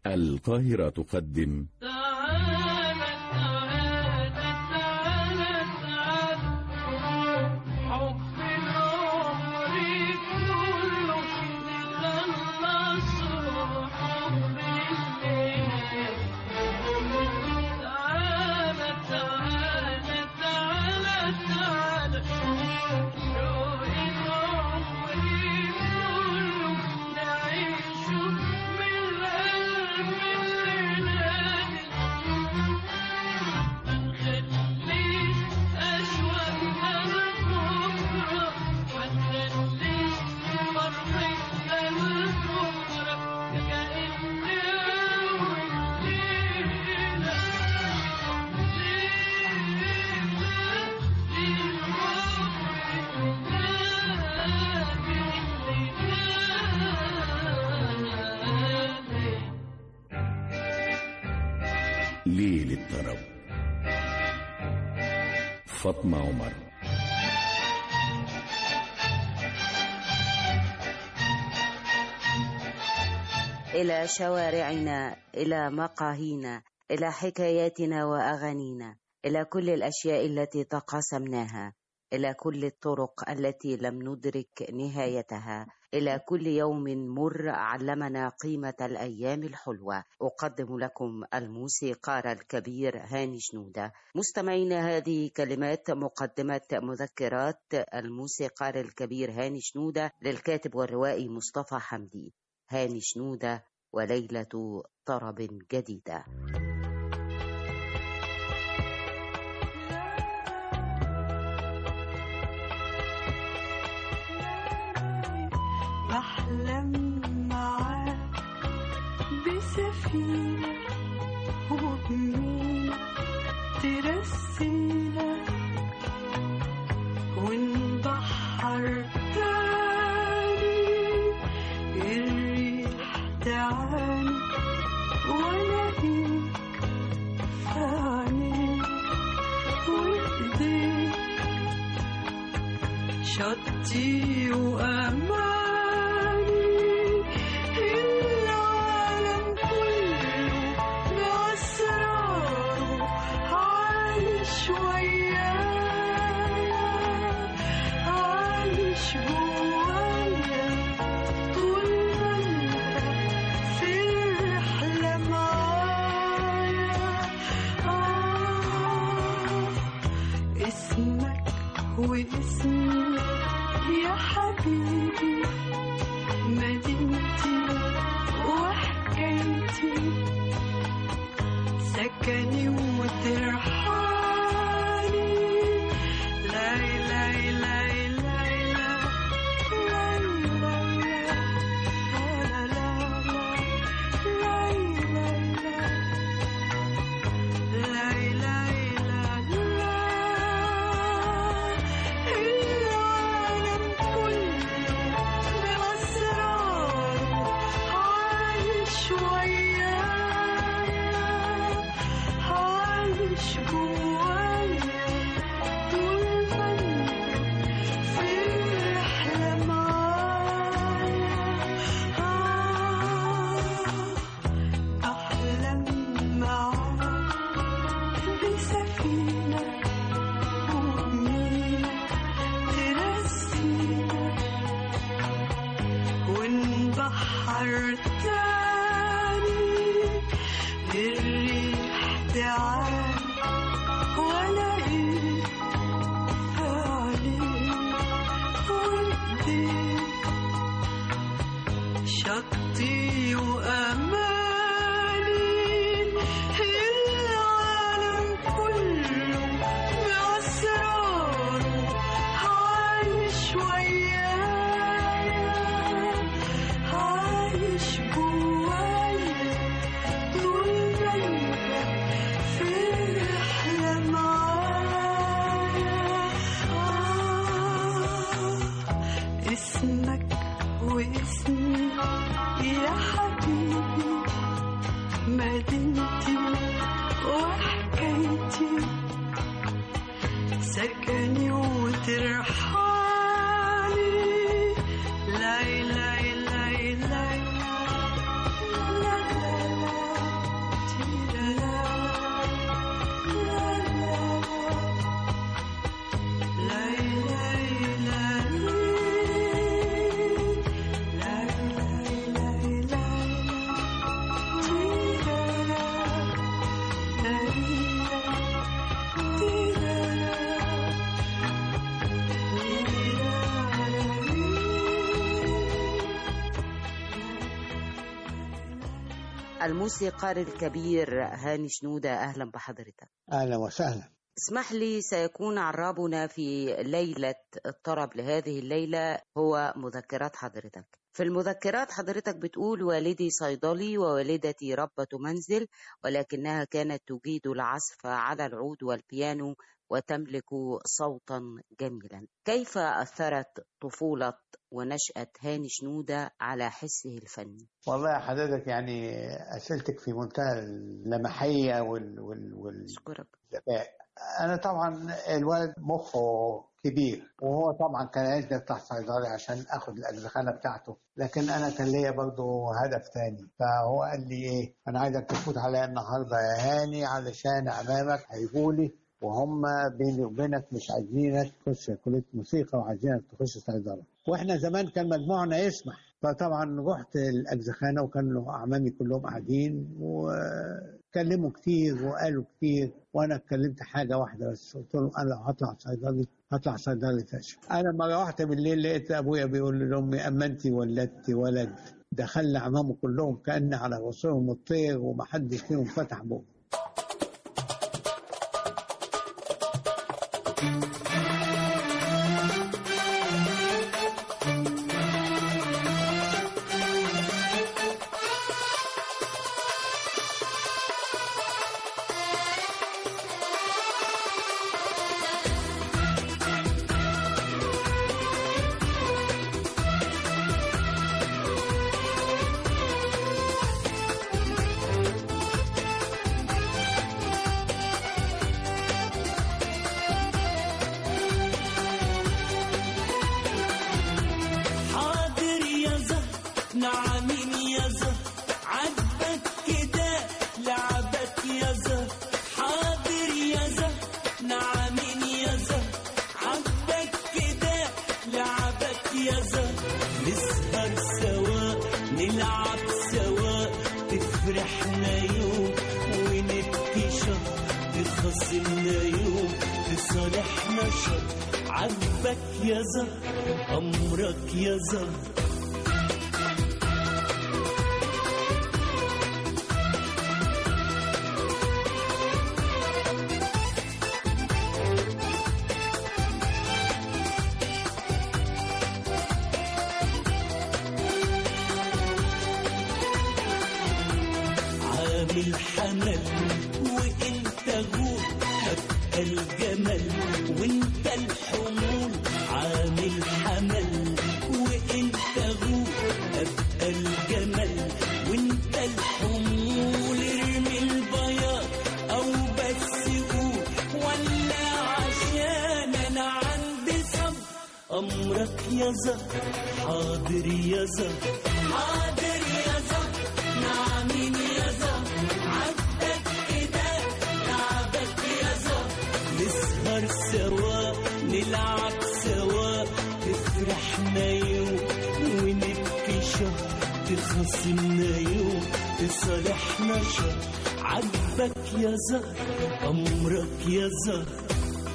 القاهرة تقدم تعالى تعالى تعالى تعالى حب العمر كله نخلصه حب الليل تعالى تعالى تعالى تعالى شوق العمر كله نعيشه من قلب الليالي منخليش أشواقنا لبكرة منخليش فرحتنا لبكرة كأن أول ليلة ليلة ليل الطرب فاطمة عمر إلى شوارعنا إلى مقاهينا إلى حكاياتنا وأغانينا إلى كل الأشياء التي تقاسمناها إلى كل الطرق التي لم ندرك نهايتها إلى كل يوم مر علمنا قيمة الأيام الحلوة أقدم لكم الموسيقار الكبير هاني شنودة مستمعينا هذه كلمات مقدمة مذكرات الموسيقار الكبير هاني شنودة للكاتب والروائي مصطفى حمدي هاني شنودة وليلة طرب جديدة بحلم معاك بسفينة وبمينا ترسينا ونبحر تاني الريح تعاني والاقيك في عينيك وايديك شطي وأماني العالم كله بأسراره عايش ويايا عايش جوايا طول ما انت في الرحلة معايا آه اسمك واسمي يا حبيبي مدينتي وحكايتي سكني وترحالي لا لا لا لا لا العالم كله بأسراره عايش ويايا عايش جوايا طول ما انت في الرحلة معايا آه أحلم معاك بسفينة وبمينا ترسينا ونبحر تاني الريح تعاني والاقيك عليك وايديك شطي وأماني العالم كله بأسراره عايش ويايا عايش جوايا طول ما انت في الرحلة معايا آه اسمك واسمي يا حبيبي مدينتي وحكايتي سكني وترحالي لا لا لا لا لا لا لا الموسيقار الكبير هاني شنودة أهلا بحضرتك اهلا وسهلا اسمح لي سيكون عرابنا في ليلة الطرب لهذه الليلة هو مذكرات حضرتك في المذكرات حضرتك بتقول والدي صيدلي ووالدتي ربة منزل ولكنها كانت تجيد العزف على العود والبيانو وتملك صوتا جميلا كيف أثرت طفولة ونشأة هاني شنودة على حسه الفني والله يا حضرتك يعني اسئلتك في منتهى اللمحيه وال وال والذكاء أشكرك انا طبعا الولد مخه كبير وهو طبعا كان عايزني افتح صيدلي عشان اخد الاجزخانه بتاعته لكن انا كان ليا برضه هدف تاني فهو قال لي ايه انا عايزك تفوت عليا النهارده يا هاني علشان امامك هيجولي وهم بيني وبينك مش عايزينك تخش كليه موسيقى وعايزينك تخش صيدله واحنا زمان كان مجموعنا يسمح فطبعا رحت الاجزخانه وكانوا اعمامي كلهم قاعدين وكلموا كتير وقالوا كتير وانا اتكلمت حاجه واحده بس قلت لهم انا لو هطلع صيدلي هطلع صيدلي فاشل انا لما روحت بالليل لقيت ابويا بيقول لامي اما انت ولدتي ولد دخلنا عمامه كلهم كان على راسهم الطير ومحدش فيهم فتح بقه حاضر يا زهر نعمين يا زهر عجبك كده لعبك يا زهر حاضر يا زهر نعمين يا زهر عجبك كده لعبك يا زهر نسهر سوا نلعب سوا تفرحنا يوم ونبكي شهر تخصمنا يوم تصالحنا شهر عجبك يا زهر أمرك يا زهر عامل حمل وانت غول هبقى الجمل وانت الحمول عامل حمل وانت غول هبقى الجمل وانت الحمول ارمي البياض او بس قول ولا عشان انا عندي صبر امرك يا زهر حاضر يا زهر حاضر يا زهر نعمين يا زهر عبدك كده لعبك يا زهر نسهر سوا نلعب سوا تفرحنا يوم ونبكي شهر تخاصمنا يوم تصالحنا شهر عجبك يا زهر أمرك يا زهر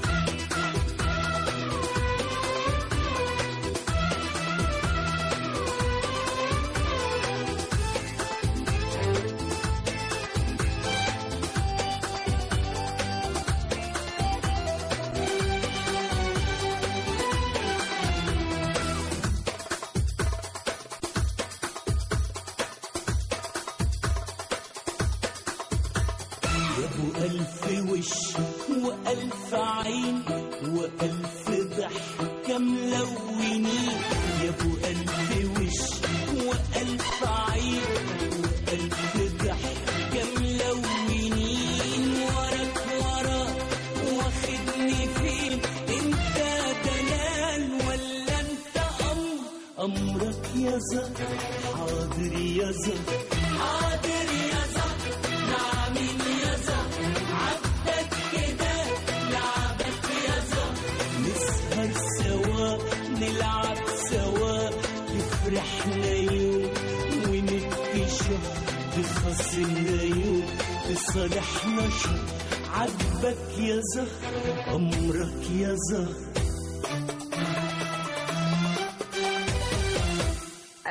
يا ابو الف وش والف عين والف ضحكه ملونين يا ابو الف وش والف عين والف ضحكه ملونين وراك وراك واخدني فين انت دلال ولا انت امر امرك يا زهر حاضر يا زهر حاضر يا زهر نعمين يا زهر عبدك كده لعبك يا زهر نسهر سوا نلعب سوا تفرحنا يوم ونبكي شهر تخاصمنا يوم تصالحنا شهر عجبك يا زهر أمرك يا زهر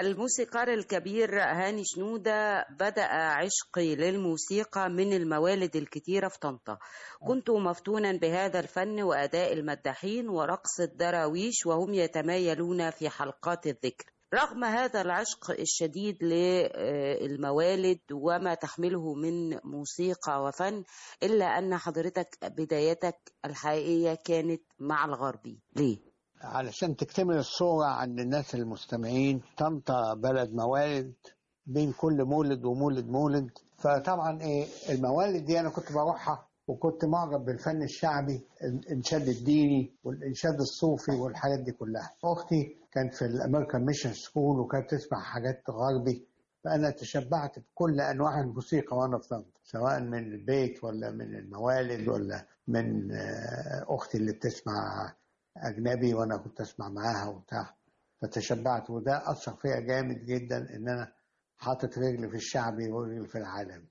الموسيقار الكبير هاني شنودة بدأ عشقي للموسيقى من الموالد الكتيرة في طنطا كنت مفتونا بهذا الفن وأداء المداحين ورقص الدراويش وهم يتمايلون في حلقات الذكر رغم هذا العشق الشديد للموالد وما تحمله من موسيقى وفن إلا أن حضرتك بدايتك الحقيقية كانت مع الغربي ليه؟ علشان تكتمل الصورة عند الناس المستمعين طنطا بلد موالد بين كل مولد ومولد مولد فطبعا ايه الموالد دي انا كنت بروحها وكنت معجب بالفن الشعبي الانشاد الديني والانشاد الصوفي والحاجات دي كلها اختي كانت في الامريكان ميشن سكول وكانت تسمع حاجات غربي فانا تشبعت بكل انواع الموسيقى وانا في طنطا سواء من البيت ولا من الموالد ولا من آه، اختي اللي بتسمع اجنبي وانا كنت اسمع معاها وبتاع فتشبعت وده اثر فيا جامد جدا ان انا حاطط رجلي في الشعبي ورجلي في العالم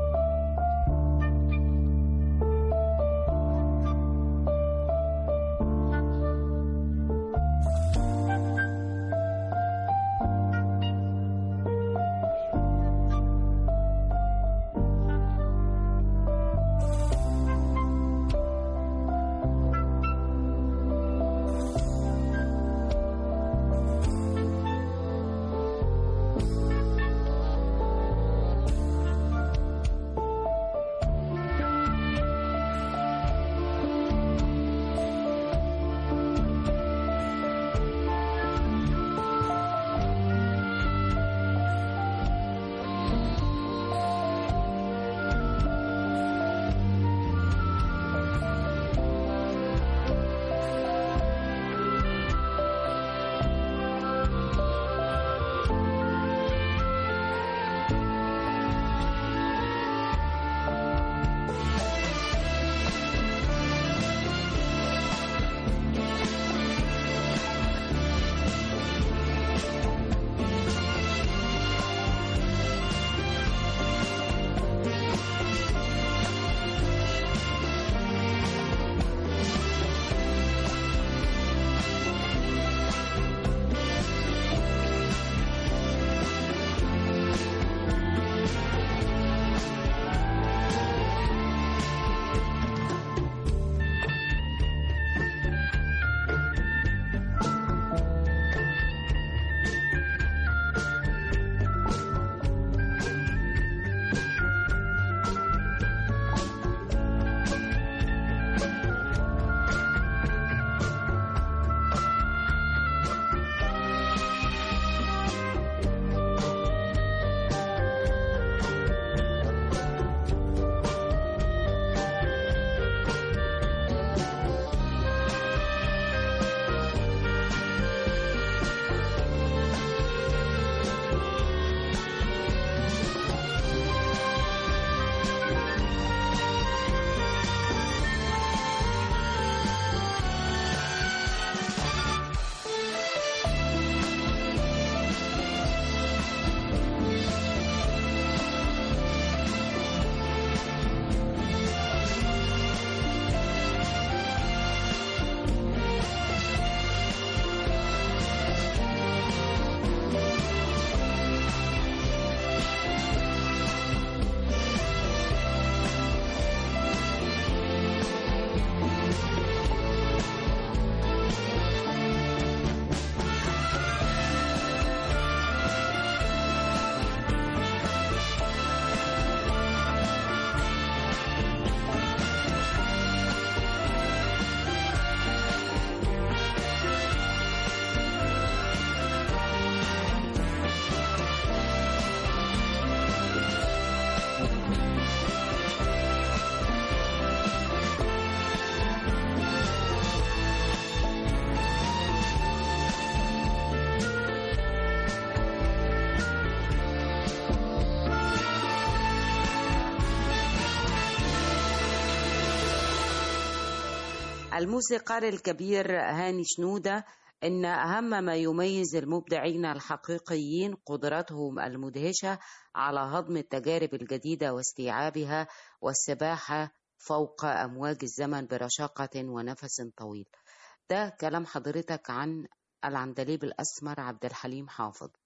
الموسيقار الكبير هاني شنودة إن أهم ما يميز المبدعين الحقيقيين قدرتهم المدهشة على هضم التجارب الجديدة واستيعابها والسباحة فوق أمواج الزمن برشاقة ونفس طويل ده كلام حضرتك عن العندليب الأسمر عبد الحليم حافظ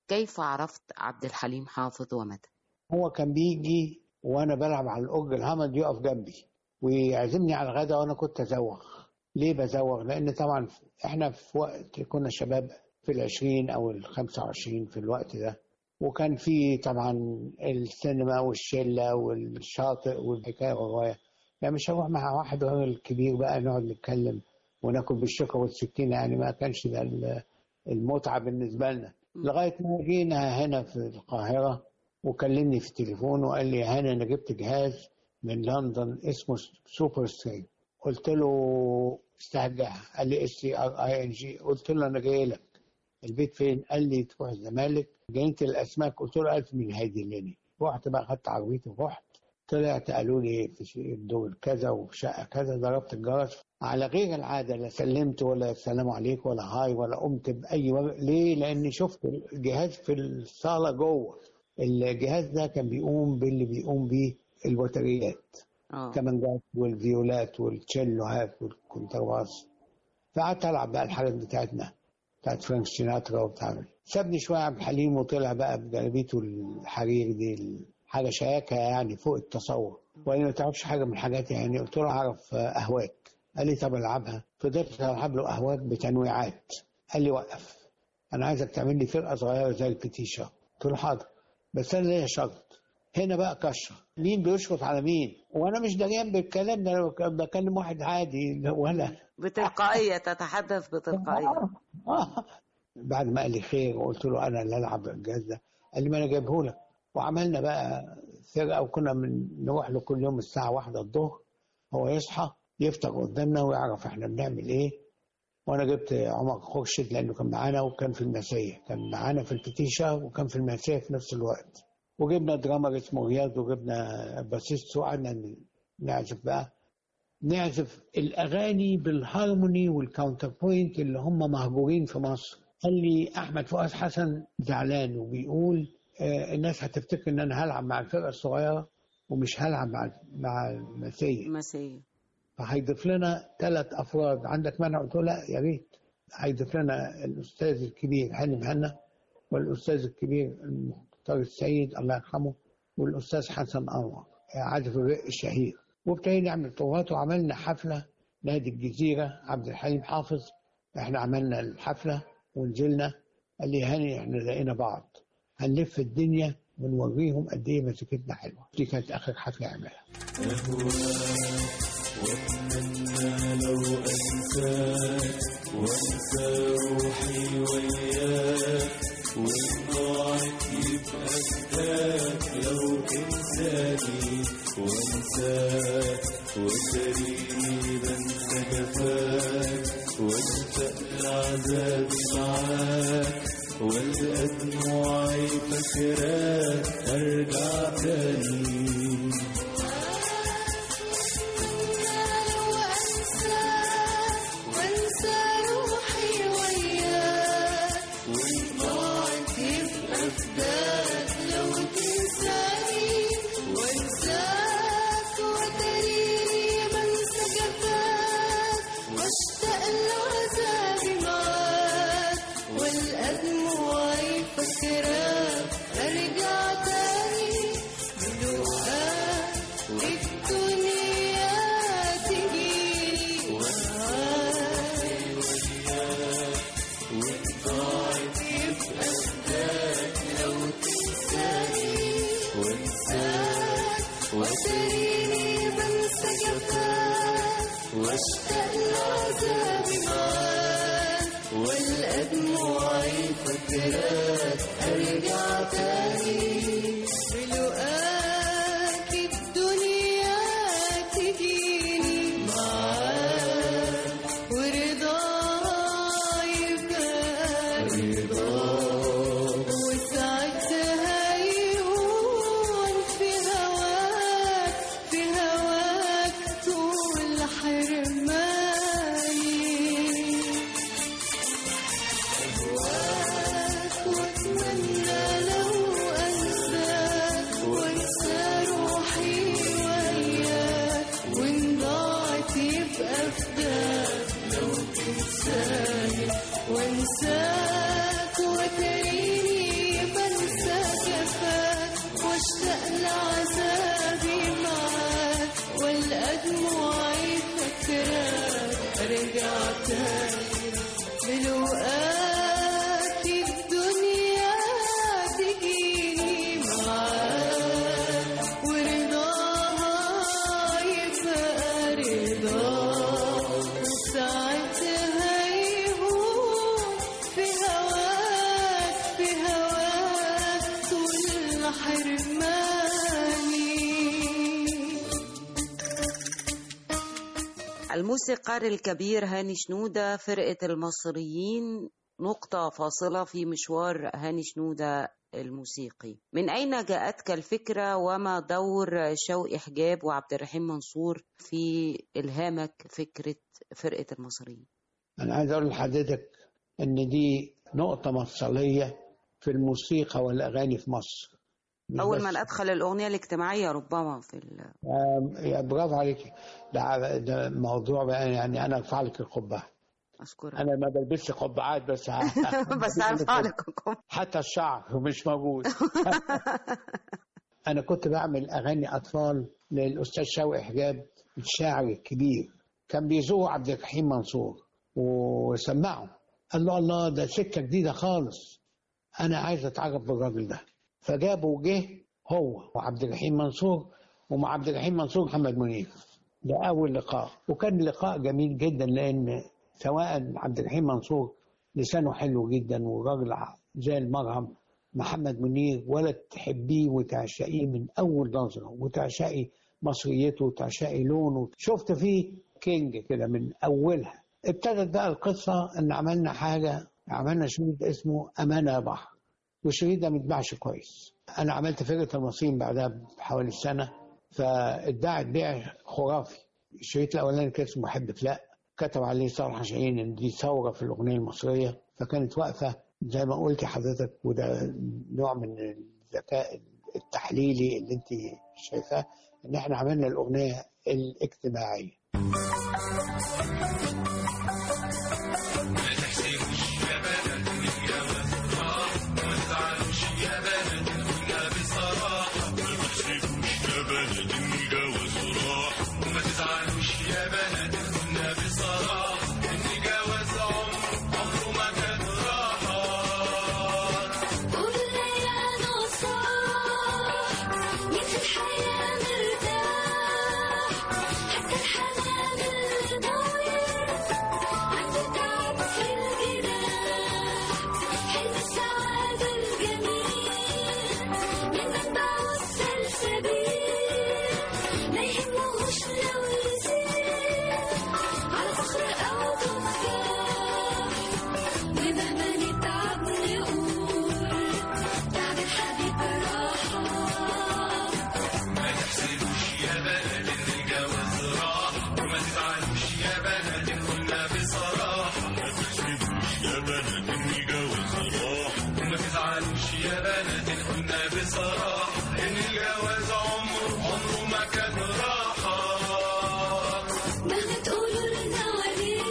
كيف عرفت عبد الحليم حافظ ومتى؟ هو كان بيجي وانا بلعب على الاورج الهامد يقف جنبي ويعزمني على الغداء وانا كنت ازوغ ليه بزوغ لان طبعا احنا في وقت كنا شباب في العشرين او الخمسة وعشرين في الوقت ده وكان في طبعا السينما والشله والشاطئ والحكايه والروايه يعني مش هروح مع واحد راجل كبير بقى نقعد نتكلم وناكل بالشوكه والسكينه يعني ما كانش ده ال- المتعه بالنسبه لنا لغايه ما جينا هنا في القاهره وكلمني في التليفون وقال لي هاني انا جبت جهاز من لندن اسمه سوبر ستريم قلت له استهجع قال لي اس سي ار اي ان جي قلت له انا جاي لك البيت فين؟ قال لي تروح الزمالك جنينه الاسماك قلت له ألف مين هيدلني رحت بقى خدت عربيتي ورحت طلعت قالوا لي في ش- الدور كذا وفي شقه كذا ضربت الجرس على غير العاده لا سلمت ولا السلام عليكم ولا هاي ولا قمت باي وجه ليه؟ لاني شفت الجهاز في الصاله جوه الجهاز ده كان بيقوم باللي بيقوم بيه البطاريات اه كمانجات والفيولات والتشيلوهات والكونترباس فقعدت العب بقى الحاجات بتاعتنا بتاعت فرانك سيناترا وبتاع سابني شويه عبد الحليم وطلع بقى بجلابيته الحرير دي حاجه شياكه يعني فوق التصور وانا ما تعرفش حاجه من حاجاتي يعني قلت له اعرف اهواك قال لي طب العبها فضلت العب له اهواك بتنويعات قال لي وقف انا عايزك تعمل لي فرقه صغيره زي البتيشا قلت له حاضر بس انا ليا شرط هنا بقى كشره مين بيشرط على مين وانا مش دريان بالكلام ده انا بكلم واحد عادي ولا بتلقائية تتحدث بتلقائية آه. بعد ما قال لي خير وقلت له انا اللي العب الجهاز ده قال لي ما انا جايبه لك وعملنا بقى فرقه وكنا من نروح له كل يوم الساعه واحدة الظهر هو يصحى يفطر قدامنا ويعرف احنا بنعمل ايه وانا جبت عمر خورشيد لانه كان معانا وكان في المسيه كان معانا في البتيشة وكان في المسيه في نفس الوقت وجبنا درامر اسمه رياض وجبنا باسيست وقعدنا نعزف بقى نعزف الاغاني بالهارموني والكاونتر بوينت اللي هم مهجورين في مصر قال لي احمد فؤاد حسن زعلان وبيقول آه الناس هتفتكر ان انا هلعب مع الفرقه الصغيره ومش هلعب مع مع المسيه مسية فهيضيف لنا ثلاث افراد عندك مانع قلت له لا يا ريت هيضيف لنا الاستاذ الكبير هاني مهنا والاستاذ الكبير المختار السيد الله يرحمه والاستاذ حسن انور عازف الرق الشهير وابتدينا نعمل طورات وعملنا حفله نادي الجزيره عبد الحليم حافظ احنا عملنا الحفله ونزلنا قال لي هاني احنا لقينا بعض هنلف الدنيا ونوريهم قد ايه مزيكتنا حلوه دي كانت اخر حفله عملها واتمنى لو انساك وانسى روحي وياك وان ضاعت يبقى فداك لو انساني وانساك وتريني بنسى جفاك واشتاق لعذابي معاك والقى دموعي فاكراك ارجع تاني وانسى روحي وياك وضاعت يبقى فداك لو تنساني وانساك وتريني بنسى جفاك واشتاق لعذابي معاك والقى دموعي فاكراك ارجع تاني بلقاك الدنيا تجيلي معاك وضاعت يبقى فداك لو تنساني وانساك وتريني بنسى جفاك واشتاق لعذابي معاك والقى دموعي فاكراك ارجع تاني بلقاك الدنيا تجيني معاك ورضاي يبقى رضاك وساعتها يهون في هواك في هواك طول حرماني أهواك وأتمنى لو الموسيقار الكبير هاني شنودة فرقة المصريين نقطة فاصلة في مشوار هاني شنودة الموسيقي من أين جاءتك الفكرة وما دور شوقي حجاب وعبد الرحيم منصور في إلهامك فكرة فرقة المصريين أنا عايز أقول لحضرتك إن دي نقطة مفصلية في الموسيقى والأغاني في مصر مش أول بس- ما أدخل الأغنية الاجتماعية ربما في ال... آم، يا برافو عليك ده, ده موضوع بقى يعني أنا أرفع لك القبعة أشكرك أنا ما بلبسش قبعات بس بس هرفع لكم حتى الشعر مش موجود انا كنت بعمل اغاني اطفال للاستاذ شوقي حجاب الشاعر الكبير كان بيزور عبد الرحيم منصور وسمعه قال له الله ده سكه جديده خالص انا عايز اتعرف بالراجل ده فجابه وجه هو وعبد الرحيم منصور ومع عبد الرحيم منصور محمد منير ده اول لقاء وكان لقاء جميل جدا لان سواء عبد الرحيم منصور لسانه حلو جدا وراجل ع- زي المرهم محمد منير ولا تحبيه وتعشقيه من اول نظره وتعشقي مصريته وتعشقي لونه شفت فيه كينج كده من اولها ابتدت بقى القصه ان عملنا حاجه عملنا شريط اسمه امانه يا بحر والشريط ده ما اتباعش كويس انا عملت فرقه المصريين بعدها بحوالي سنه فاتباعت بيع خرافي الشريط الاولاني كان اسمه محبة لا كتب عليه صالح شاهين ان دي ثوره في الاغنيه المصريه فكانت واقفه زي ما قلت حضرتك وده نوع من الذكاء التحليلي اللي انت شايفاه ان احنا عملنا الاغنيه الاجتماعيه قولنا يا نصاح مين في الحياة مرتاح حتى الحنان اللي ضايع عنده تعب في الجناح حلم السعادة الجميل من منبعه السلسبيل ما يهمهوش لو يزيد على فخر أو تفاح ومهما نتعب نقول تعب الحبيب راحة مهما تقولوا لنا وليه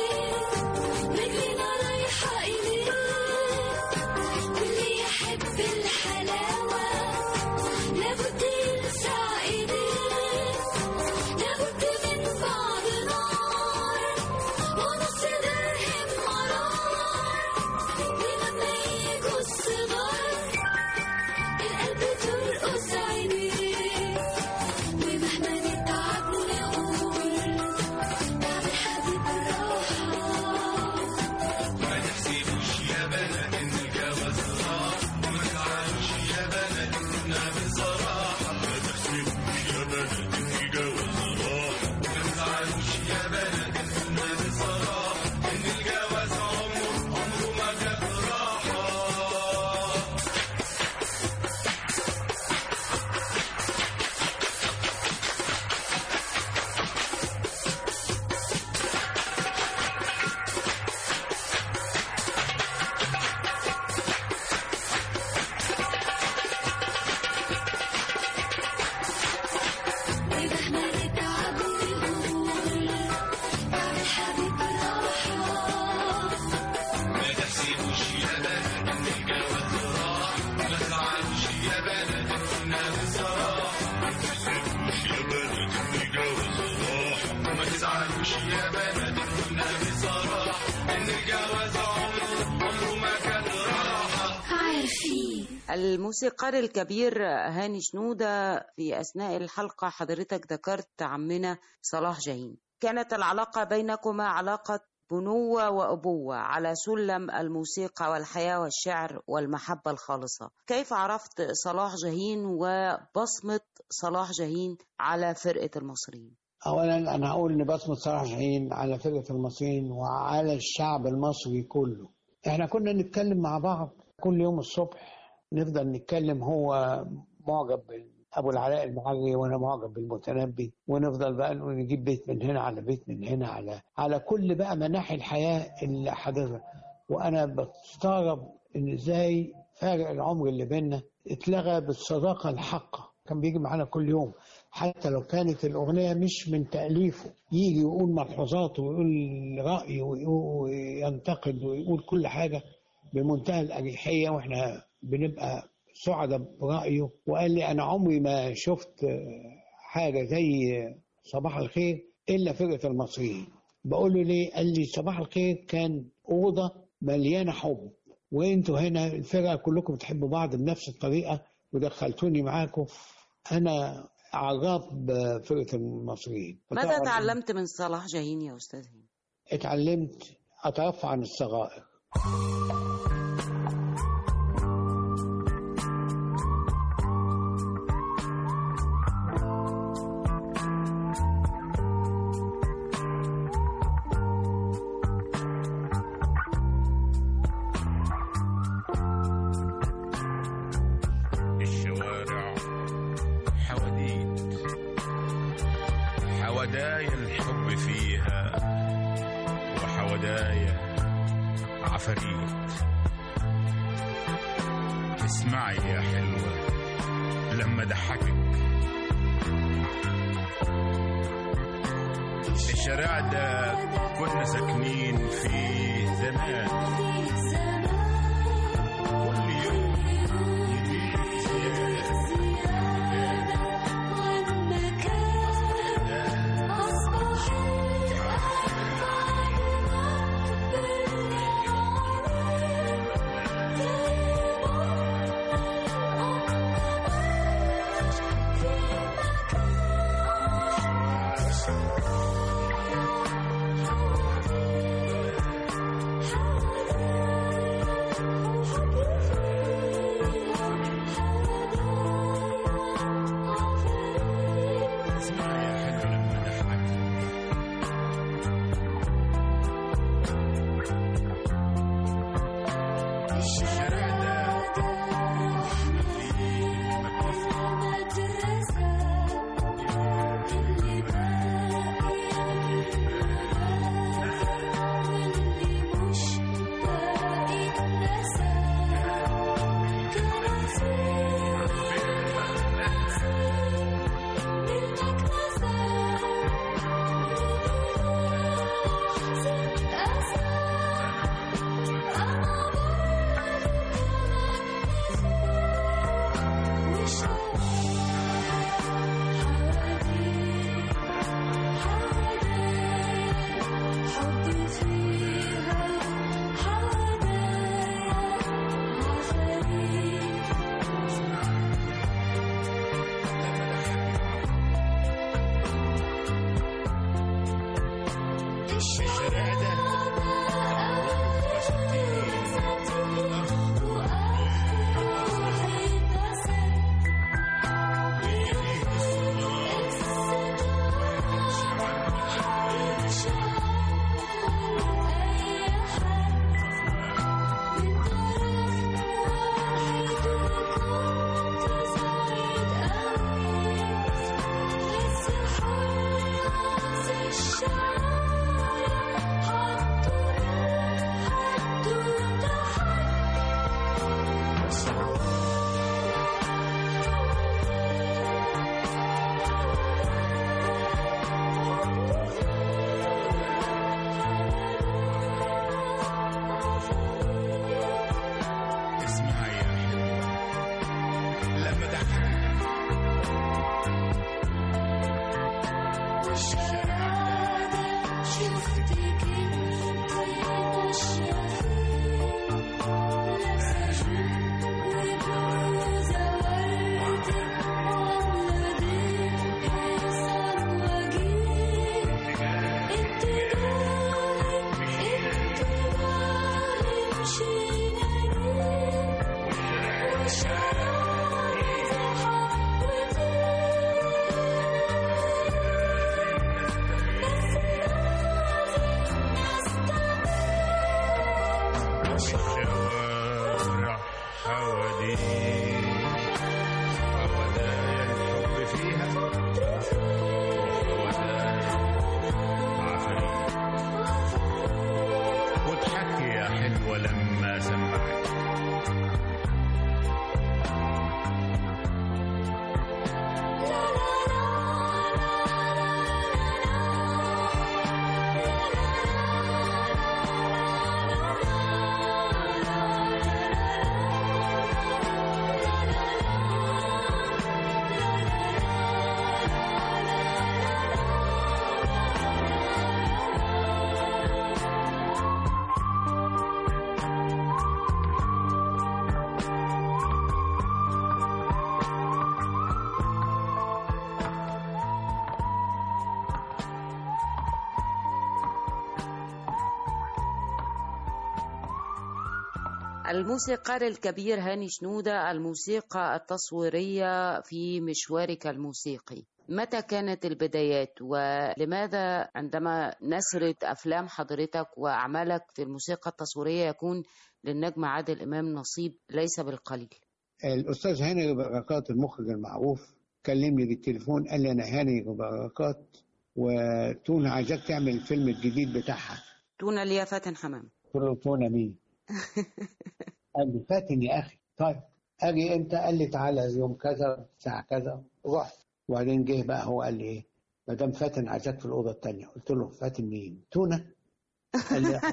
رجلنا رايحة إليه واللي يحب الحلاوة لابد يلسع إيديه لابد من بعض نار ونص درهم مرار ولما يجوا الصغار القلب ترقص عينيه ومهما نتعب نقول تعب الحبيب راحة ومهما نتعب نقول تعب الحبيب راحة عارفين الموسيقار الكبير هاني شنودة في أثناء الحلقة حضرتك ذكرت عمنا صلاح جاهين كانت العلاقة بينكما علاقة بنوة وأبوة على سلم الموسيقى والحياة والشعر والمحبة الخالصة كيف عرفت صلاح جاهين وبصمة صلاح جاهين على فرقة المصريين؟ اولا انا هقول ان بصمه صلاح جاهين على فرقه المصريين وعلى الشعب المصري كله احنا كنا نتكلم مع بعض كل يوم الصبح نفضل نتكلم هو معجب ابو العلاء المعري وانا معجب بالمتنبي ونفضل بقى نقول نجيب بيت من هنا على بيت من هنا على على كل بقى مناحي الحياه اللي حضرها وانا بستغرب ان ازاي فارق العمر اللي بيننا اتلغى بالصداقه الحقه كان بيجي معانا كل يوم حتى لو كانت الأغنية مش من تأليفه يجي يقول ملحوظاته ويقول رأيه ويقول- وينتقد ويقول كل حاجة بمنتهى الأريحية وإحنا بنبقى سعداء برأيه وقال لي أنا عمري ما شفت آه، حاجة زي صباح الخير إلا فرقة المصريين بقول له ليه قال لي صباح الخير كان أوضة مليانة حب وانتوا هنا الفرقة كلكم بتحبوا بعض بنفس الطريقة ودخلتوني معاكم أنا عراف بفرقة المصريين ماذا وطبعاً تعلمت من صلاح جاهين يا أستاذ هند؟ اتعلمت أترفع عن الصغائر الشوارع حواديت حودايا الحب فيها وحودايا عفاريت اسمعي يا حلوة لما ضحكك الشارع ده كنا ساكنين فيه زمان كل يوم يجيب زيادة اسمعي يا حلوة لما ضحكك الشارع ده احنا فيه مدرسة الشارع ده اسمعي يا حلوة لما ضحكك الشارع ده شفتك انت ماشية فين لابسة جيب وبلوزة وردي وعاملة ديل حصان وجيل انت بالك انت بالك مشينا ليه وشارع حبتين الموسيقار الكبير هاني شنودة الموسيقى التصويرية في مشوارك الموسيقي متى كانت البدايات ولماذا عندما نسرت أفلام حضرتك وأعمالك في الموسيقى التصويرية يكون للنجم عادل إمام نصيب ليس بالقليل الاستاذ هاني بركات المخرج المعروف كلمني بالتليفون قال لي انا هاني بركات وتونه عايزاك تعمل الفيلم الجديد بتاعها تونة ليا فاتن حمام قلت له تونه مين؟ قال لي فاتن يا اخي طيب اجي امتى؟ قال لي تعالى يوم كذا الساعه كذا رحت وبعدين جه بقى هو قال لي ايه؟ مدام فاتن عايزاك في الاوضه الثانيه قلت له فاتن مين؟ تونه قال لي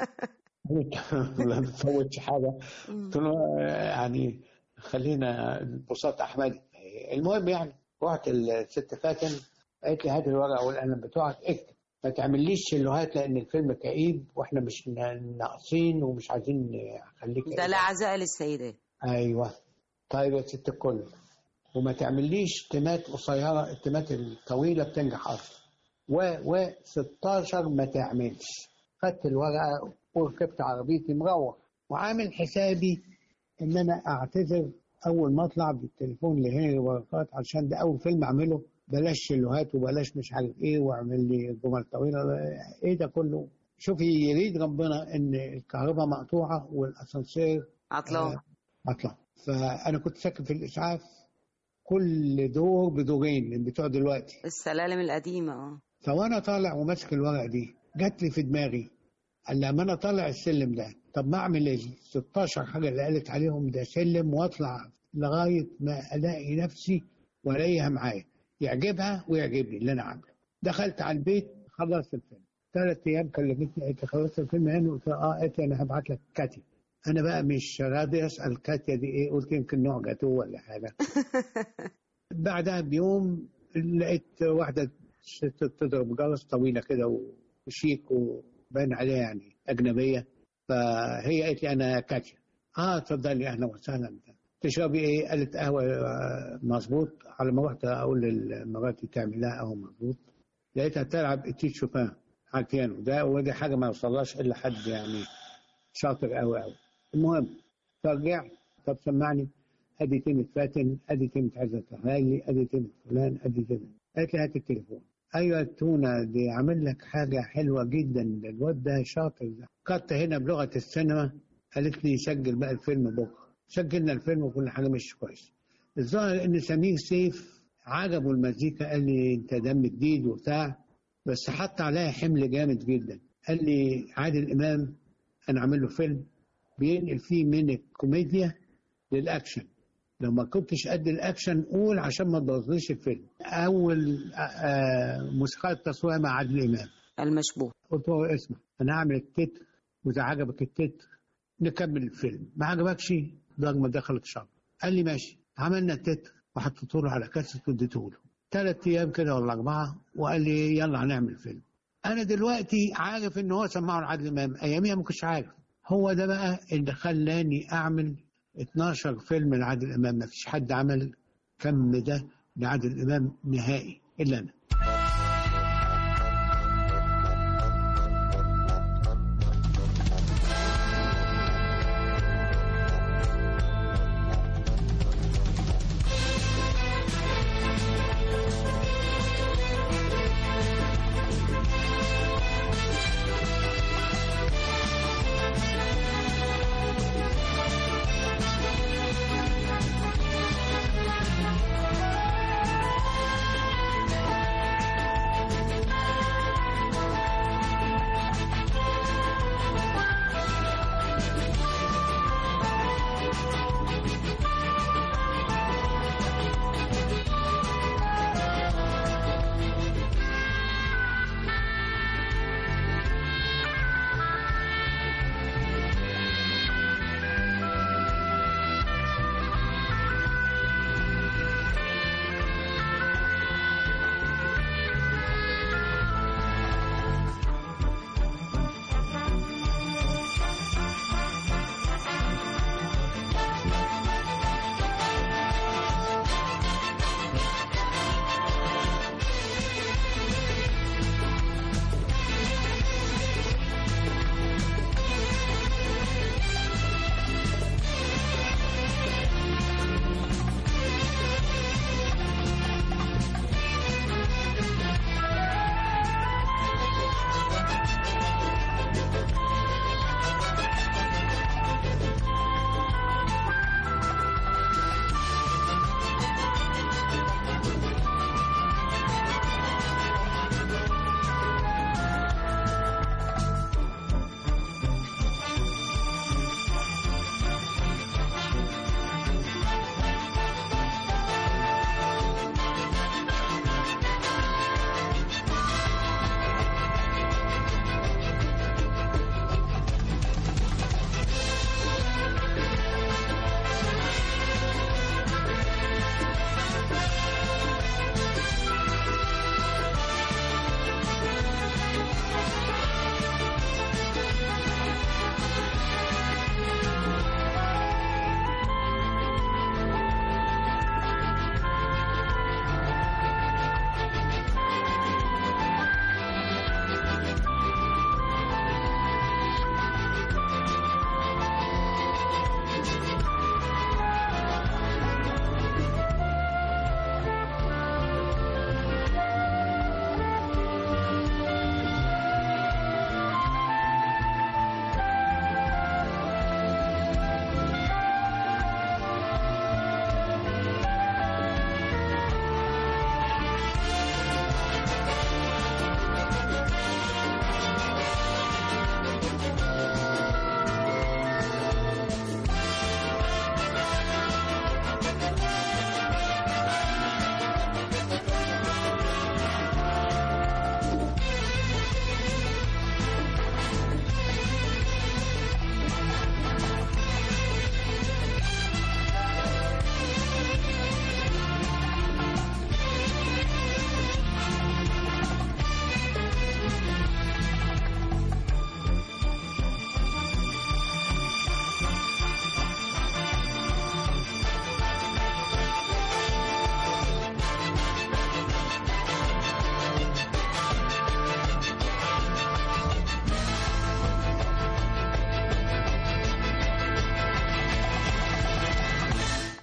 ما بتفوتش حاجه قلت له آه، يعني خلينا بساط احمدي المهم يعني رحت الست فاتن قالت لي هات الورقه والقلم بتوعك اكتب ما تعمليش شلوهات لان الفيلم كئيب واحنا مش نا- ناقصين ومش عايزين نخليك ده لا عزاء للسيدات ايوه طيب يا ست الكل وما تعمليش تمات قصيره التمات الطويله بتنجح اصلا و و 16 ما تعملش خدت الورقه وركبت عربيتي مروح وعامل حسابي ان انا اعتذر اول ما اطلع بالتليفون لهاني بركات عشان ده اول فيلم اعمله بلاش شلوهات وبلاش مش عارف ايه واعمل لي جمل طويله ايه ده كله شوفي يريد ربنا ان الكهرباء مقطوعه والاسانسير عطلان اطلع فانا كنت ساكن في الاسعاف كل دور بدورين من بتوع دلوقتي السلالم القديمة اه فوانا طالع وماسك الورقه دي جات لي في دماغي قال لما انا طالع السلم ده طب ما اعمل ال 16 حاجه اللي قالت عليهم ده سلم واطلع لغايه ما الاقي نفسي والاقيها معايا يعجبها ويعجبني اللي انا عامله دخلت على البيت خلصت الفيلم ثلاث ايام كلمتني قالت لي خلصت الفيلم هنا قلت لها اه قالت لي انا هبعت لك كاتي انا بقى مش راضي اسال كاتيا دي ايه قلت يمكن نوع جاتوه ولا حاجه بعدها بيوم لقيت واحده ست تضرب جرس طويله كده وشيك وباين عليها يعني اجنبيه فهي قالت لي انا كاتيا اه اتفضلي اهلا وسهلا تشربي ايه؟ قالت قهوه آه، مظبوط على ما رحت اقول لمراتي تعمل لها قهوه مظبوط لقيتها تلعب اتيت شوبان على البيانو ده ودي حاجه ما يوصلهاش الا حد يعني شاطر قوي قوي المهم فرجعت طب سمعني ادي تيمة فاتن ادي تيمة عزت الهالي ادي تيمة فلان ادي تيمة قالت لي هات التليفون ايوه التونه دي عامل لك حاجه حلوه جدا ده الواد ده شاطر ده قط هنا بلغه السينما قالت لي سجل بقى الفيلم بكره سجلنا الفيلم وكل حاجه مش كويس الظاهر ان سمير سيف عجبه المزيكا قال لي انت دم جديد وبتاع بس حط عليها حمل جامد جدا قال لي عادل امام انا عامل له فيلم بينقل فيه من الكوميديا للاكشن لو ما كنتش قد الاكشن قول عشان ما تبوظليش الفيلم اول آه، آه، موسيقى التصوير مع عادل امام المشبوه قلت له اسمع انا هعمل التتر واذا عجبك التتر نكمل الفيلم ما عجبكش ضرب دخلت شر قال لي ماشي عملنا التتر وحطيته له على كاسيت واديته له ثلاث ايام كده ولا اربعه وقال لي يلا هنعمل فيلم انا دلوقتي عارف ان هو سمعه لعادل امام اياميها ما كنتش عارف هو ده بقى اللي خلاني اعمل 12 فيلم لعادل امام ما فيش حد عمل كم ده لعادل امام نهائي الا انا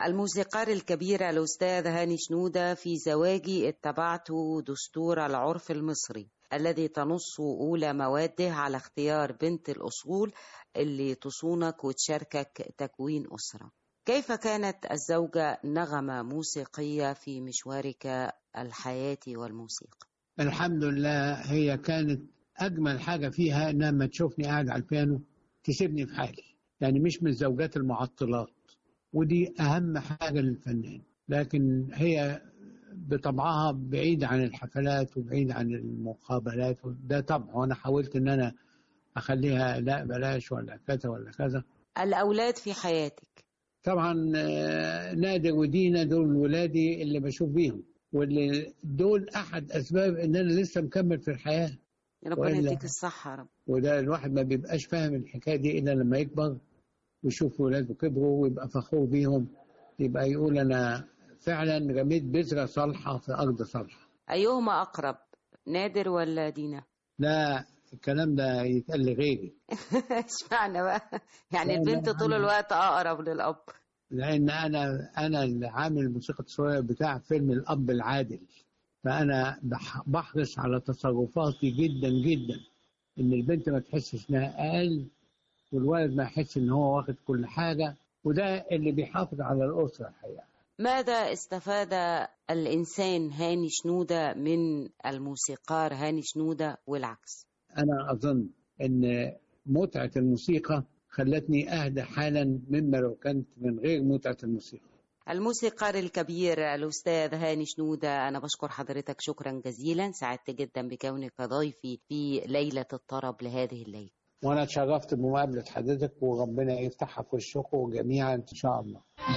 الموسيقار الكبير الأستاذ هاني شنودة في زواجي اتبعت دستور العرف المصري الذي تنص أولى مواده على اختيار بنت الأصول اللي تصونك وتشاركك تكوين أسرة كيف كانت الزوجة نغمة موسيقية في مشوارك الحياتي والموسيقى؟ الحمد لله هي كانت اجمل حاجه فيها انها لما تشوفني قاعد على البيانو تسيبني في حالي يعني مش من الزوجات المعطلات ودي اهم حاجه للفنان لكن هي بطبعها بعيد عن الحفلات وبعيد عن المقابلات ده طبع وانا حاولت ان انا اخليها لا بلاش ولا كذا ولا كذا الأولاد في حياتك طبعا آه، نادر ودينا دول ولادي اللي بشوف بيهم واللي دول احد اسباب ان انا لسه مكمل في الحياه ربنا وإلا- يديك الصحة يا رب وده الواحد ما بيبقاش فاهم الحكايه دي الا لما يكبر ويشوف ولاده كبروا ويبقى فخور بيهم يبقى يقول انا فعلا رميت بذره صالحه في ارض صالحه أيهما أقرب نادر ولا دينا؟ لا الكلام ده يتقال لغيري اشمعنى بقى؟ يعني لا، البنت لا، طول أنا- الوقت أقرب للأب لان انا انا اللي عامل الموسيقى التصويريه بتاع فيلم الاب العادل فانا بح- بحرص على تصرفاتي جدا جدا ان البنت ما تحسش انها اقل والولد ما يحس ان هو واخد كل حاجه وده اللي بيحافظ على الاسره الحقيقه ماذا استفاد الإنسان هاني شنودة من الموسيقار هاني شنودة والعكس انا اظن ان متعه الموسيقى خلتني اهدى حالا مما لو كانت من غير متعه الموسيقى الموسيقار الكبير الأستاذ هاني شنودة أنا بشكر حضرتك شكرا جزيلا سعدت جدا بكونك ضيفي في ليلة الطرب لهذه الليلة وانا اتشرفت بمقابله حضرتك وربنا يفتحها في وشكم جميعا ان شاء الله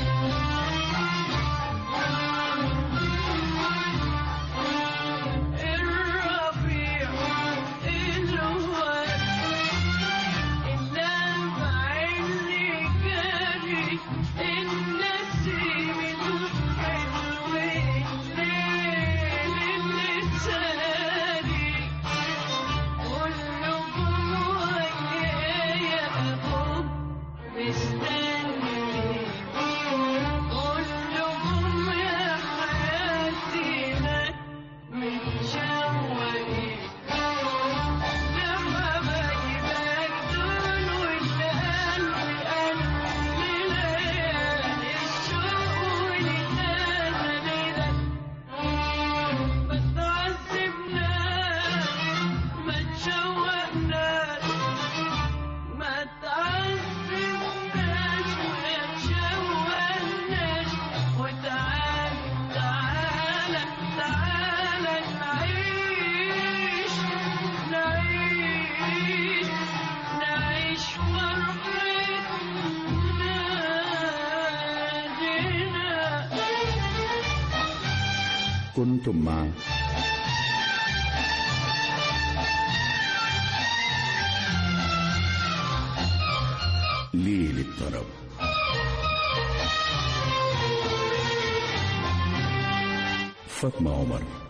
الربيع الواد اللمع اللي جاري النسيم الحلو الليل اللي ساري والنجوم ويايا أبوك مستني كلهم يا حياتي لك متشوقين لما بجيبك دول والقلب قلب لليالي الشوق ولنادى لك ما تعذبناش ما تشوقناش ما تعذبناش ولا تشوقناش وتعال تعال تعال نعيش نعيش نعيش فرحتنا كنتم مع ليل الطرب فاطمة عمر